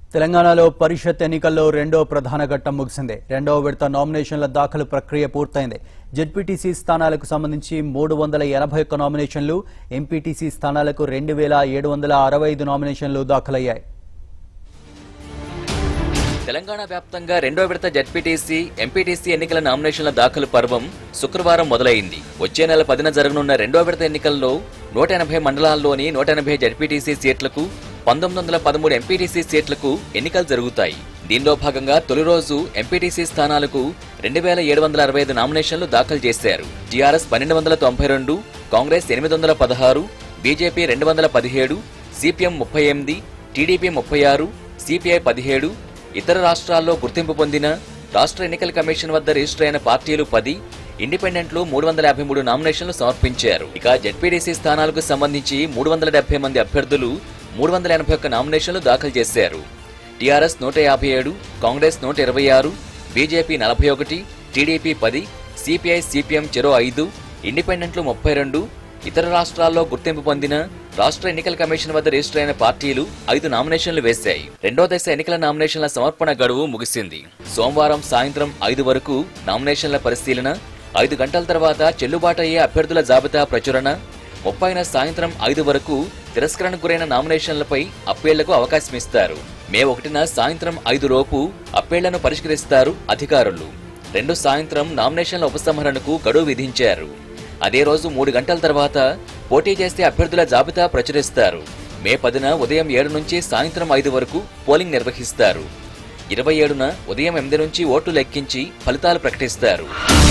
తెలంగాణలో పరిషత్ ఎన్నికల్లో రెండో ప్రధాన ఘట్టం ముగిసింది రెండవ విడత నామినేషన్ల దాఖలు ప్రక్రియ పూర్తయింది జెడ్పీటీసీ స్థానాలకు సంబంధించి మూడు వందల ఎనభై ఒక్క నామినేషన్లు ఎంపీటీసీ స్థానాలకు రెండు వేల ఏడు వందల అరవై ఐదు నామినేషన్లు దాఖలయ్యాయి తెలంగాణ వ్యాప్తంగా రెండో విడత జడ్పీటీసీ ఎంపీటీసీ ఎన్నికల నామినేషన్ల దాఖలు పర్వం శుక్రవారం మొదలైంది వచ్చే నెల పదిన జరగనున్న రెండో విడత ఎన్నికల్లో నూట ఎనభై మండలాల్లోని నూట ఎనభై జడ్పీటీసీ సీట్లకు పంతొమ్మిది వందల పదమూడు ఎంపీటీసీ సీట్లకు ఎన్నికలు జరుగుతాయి దీనిలో భాగంగా తొలి రోజు ఎంపీటీసీ స్థానాలకు రెండు వేల ఏడు వందల అరవై ఐదు నామినేషన్లు దాఖలు చేశారు టీఆర్ఎస్ పన్నెండు వందల తొంభై రెండు కాంగ్రెస్ ఎనిమిది వందల పదహారు బీజేపీ రెండు వందల పదిహేడు సిపిఎం ముప్పై ఎనిమిది టీడీపీ ముప్పై ఆరు సిపిఐ పదిహేడు ఇతర రాష్ట్రాల్లో గుర్తింపు పొందిన రాష్ట్ర ఎన్నికల కమిషన్ వద్ద రిజిస్టర్ అయిన పార్టీలు పది ఇండిపెండెంట్లు మూడు వందల యాభై మూడు నామినేషన్లు సమర్పించారు ఇక జెడ్పీడీసీ స్థానాలకు సంబంధించి మూడు వందల డెబ్బై మంది అభ్యర్థులు మూడు వందల ఎనభై ఒక్క నామినేషన్లు దాఖలు చేశారు టీఆర్ఎస్ నూట యాభై ఏడు కాంగ్రెస్ నూట ఇరవై ఆరు బీజేపీ నలభై ఒకటి టీడీపీ పది సిపిఐ సిపిఎం చెరో ఐదు ఇండిపెండెంట్లు ముప్పై రెండు ఇతర రాష్ట్రాల్లో గుర్తింపు పొందిన రాష్ట్ర ఎన్నికల కమిషన్ వద్ద రిజిస్టర్ అయిన పార్టీలు ఐదు నామినేషన్లు వేశాయి రెండో దశ ఎన్నికల నామినేషన్ల సమర్పణ గడువు ముగిసింది సోమవారం సాయంత్రం ఐదు వరకు నామినేషన్ల పరిశీలన ఐదు గంటల తర్వాత చెల్లుబాటు అయ్యే అభ్యర్థుల జాబితా ప్రచురణ ముప్పైన సాయంత్రం ఐదు వరకు తిరస్కరణకు గురైన నామినేషన్లపై అప్పీళ్లకు అవకాశం ఇస్తారు మే ఒకటిన సాయంత్రం ఐదు లోపు అప్పీళ్లను పరిష్కరిస్తారు అధికారులు రెండు సాయంత్రం నామినేషన్ల ఉపసంహరణకు గడువు విధించారు అదే రోజు మూడు గంటల తర్వాత పోటీ చేస్తే అభ్యర్థుల జాబితా ప్రచురిస్తారు మే పదిన ఉదయం ఏడు నుంచి సాయంత్రం ఐదు వరకు పోలింగ్ నిర్వహిస్తారు ఇరవై ఏడున ఉదయం ఎనిమిది నుంచి ఓట్లు లెక్కించి ఫలితాలు ప్రకటిస్తారు